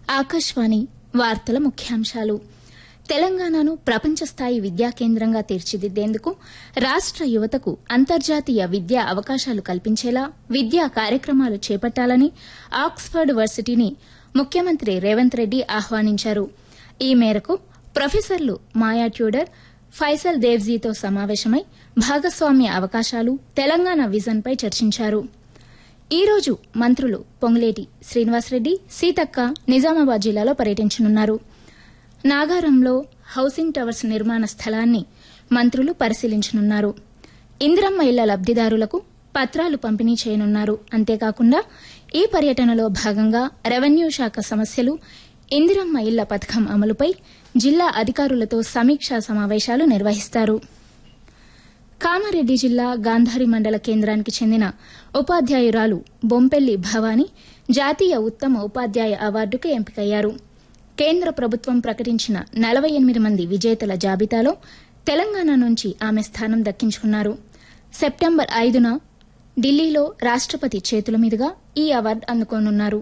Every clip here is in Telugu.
ఆకాశవాణి వార్తల ముఖ్యాంశాలు తెలంగాణను ప్రపంచ స్థాయి విద్యా కేంద్రంగా తీర్చిదిద్దేందుకు రాష్ట యువతకు అంతర్జాతీయ విద్యా అవకాశాలు కల్పించేలా విద్యా కార్యక్రమాలు చేపట్టాలని ఆక్స్ఫర్డ్ వర్సిటీని ముఖ్యమంత్రి రేవంత్ రెడ్డి ఆహ్వానించారు ఈ మేరకు ప్రొఫెసర్లు మాయా ట్యూడర్ ఫైసల్ దేవ్జీతో సమావేశమై భాగస్వామ్య అవకాశాలు తెలంగాణ విజన్పై చర్చించారు ఈ రోజు మంత్రులు పొంగులేటి శ్రీనివాసరెడ్డి సీతక్క నిజామాబాద్ జిల్లాలో పర్యటించనున్నారు నాగారంలో హౌసింగ్ టవర్స్ నిర్మాణ స్థలాన్ని మంత్రులు పరిశీలించనున్నారు ఇందిరమ్మ ఇళ్ల లబ్దిదారులకు పత్రాలు పంపిణీ చేయనున్నారు అంతేకాకుండా ఈ పర్యటనలో భాగంగా రెవెన్యూ శాఖ సమస్యలు ఇందిరమ్మ ఇళ్ల పథకం అమలుపై జిల్లా అధికారులతో సమీక్షా సమావేశాలు నిర్వహిస్తారు కామారెడ్డి జిల్లా గాంధారి మండల కేంద్రానికి చెందిన ఉపాధ్యాయురాలు బొంపెల్లి భవానీ జాతీయ ఉత్తమ ఉపాధ్యాయ అవార్డుకు ఎంపికయ్యారు కేంద్ర ప్రభుత్వం ప్రకటించిన నలభై ఎనిమిది మంది విజేతల జాబితాలో తెలంగాణ నుంచి ఆమె స్థానం దక్కించుకున్నారు సెప్టెంబర్ ఐదున ఢిల్లీలో రాష్టపతి చేతుల మీదుగా ఈ అవార్డు అందుకోనున్నారు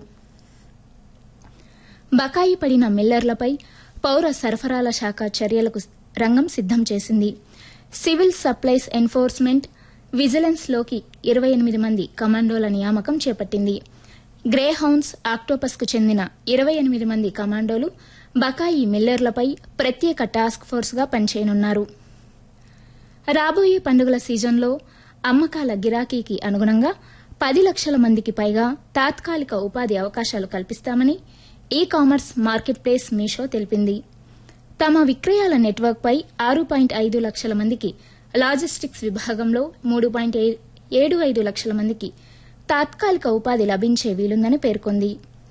బకాయి పడిన మిల్లర్లపై పౌర సరఫరాల శాఖ చర్యలకు రంగం సిద్దం చేసింది సివిల్ సప్లైస్ ఎన్ఫోర్స్మెంట్ విజిలెన్స్లోకి ఇరవై ఎనిమిది మంది కమాండోల నియామకం చేపట్టింది గ్రే హౌన్స్ ఆక్టోపస్కు చెందిన ఇరవై ఎనిమిది మంది కమాండోలు బకాయి మిల్లర్లపై ప్రత్యేక టాస్క్ ఫోర్స్గా పనిచేయనున్నారు రాబోయే పండుగల సీజన్లో అమ్మకాల గిరాకీకి అనుగుణంగా పది లక్షల మందికి పైగా తాత్కాలిక ఉపాధి అవకాశాలు కల్పిస్తామని e commerce market place Meesho తెలిపింది తమ విక్రయాల నెట్వర్క్పై ఆరు పాయింట్ ఐదు లక్షల మందికి లాజిస్టిక్స్ విభాగంలో మూడు పాయింట్ ఏడు ఐదు లక్షల మందికి తాత్కాలిక ఉపాధి లభించే వీలుందని పేర్కొంది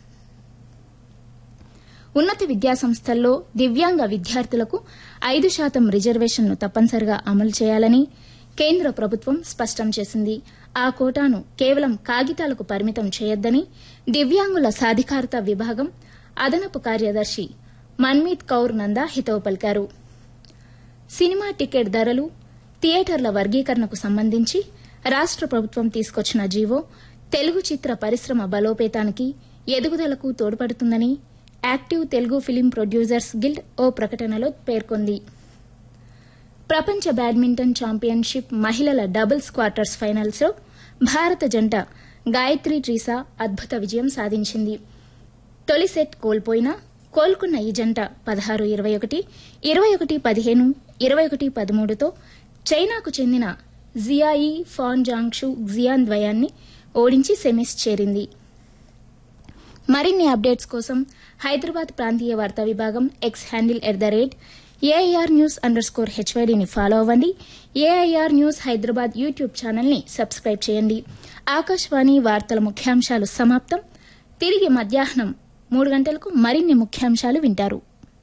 ఉన్నత విద్యాసంస్థల్లో దివ్యాంగ విద్యార్థులకు ఐదు శాతం రిజర్వేషన్ను తప్పనిసరిగా అమలు చేయాలని కేంద్ర ప్రభుత్వం స్పష్టం చేసింది ఆ కోటాను కేవలం కాగితాలకు పరిమితం చేయొద్దని దివ్యాంగుల సాధికారత విభాగం అదనపు కార్యదర్శి మన్మీత్ కౌర్ నందా హితవు పలికారు సినిమా టికెట్ ధరలు థియేటర్ల వర్గీకరణకు సంబంధించి రాష్ట ప్రభుత్వం తీసుకొచ్చిన జీవో తెలుగు చిత్ర పరిశ్రమ బలోపేతానికి ఎదుగుదలకు తోడ్పడుతుందని active Telugu film producers guild ఓ ప్రకటనలో పేర్కొంది ప్రపంచ బ్యాడ్మింటన్ ఛాంపియన్షిప్ మహిళల డబుల్స్ క్వార్టర్స్ ఫైనల్స్లో భారత జంట గాయత్రి ట్రీసా అద్భుత విజయం సాధించింది తొలి సెట్ కోల్పోయినా కోలుకున్న ఈ జంట పదహారు ఇరవై ఒకటి ఇరవై ఒకటి పదిహేను ఇరవై ఒకటి పదమూడుతో చైనాకు చెందిన జియాయి ఫాన్ జాంగ్షు జియాన్ ద్వయాన్ని ఓడించి సెమీస్ చేరింది మరిన్ని అప్డేట్స్ కోసం హైదరాబాద్ ప్రాంతీయ వార్తా విభాగం X handle at the rate AIR news underscore హెచ్వైడీని ఫాలో అవ్వండి ఏఐఆర్ న్యూస్ హైదరాబాద్ యూట్యూబ్ ఛానల్ని సబ్స్క్రైబ్ చేయండి ఆకాశవాణి వార్తల ముఖ్యాంశాలు సమాప్తం తిరిగి మధ్యాహ్నం మూడు గంటలకు మరిన్ని ముఖ్యాంశాలు వింటారు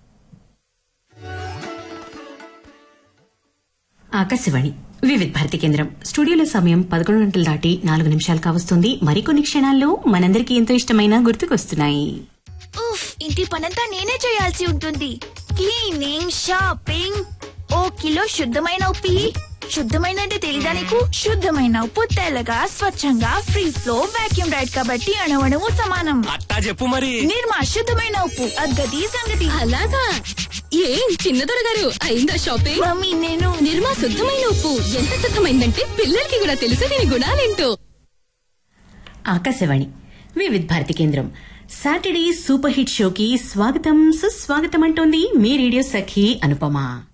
ఆకాశవాణి వివిధ భారతి కేంద్రం స్టూడియోలో సమయం పదకొండు గంటలు దాటి నాలుగు నిమిషాలు కావస్తుంది మరికొన్ని క్షణాల్లో మనందరికీ ఎంతో ఇష్టమైన గుర్తుకొస్తున్నాయి ఉఫ్ ఇంటి పనంతా నేనే చేయాల్సి ఉంటుంది క్లీనింగ్ షాపింగ్ ఓ కిలో శుద్ధమైన ఉప్పి శుద్ధమైన అంటే తెలీదా నీకు శుద్ధమైన ఉప్పు తెల్లగా స్వచ్ఛంగా ఫ్రీ ఫ్లో వాక్యూమ్ రైడ్ కాబట్టి అణవణము సమానం అట్టా చెప్పు మరి నిర్మా శుద్ధమైన ఉప్పు అద్గతి సంగతి అలాగా ఏం చిన్నదొర గారు అయిందా షాపింగ్ మమ్మీ నేను నిర్మా శుద్ధమైన ఉప్పు ఎంత శుద్ధమైందంటే పిల్లలకి కూడా తెలుసు దీని గుణాలేంటో ఆకాశవాణి వివిధ భారతి కేంద్రం సాటర్డే సూపర్ హిట్ షోకి స్వాగతం సుస్వాగతం అంటోంది మీ రేడియో సఖి అనుపమ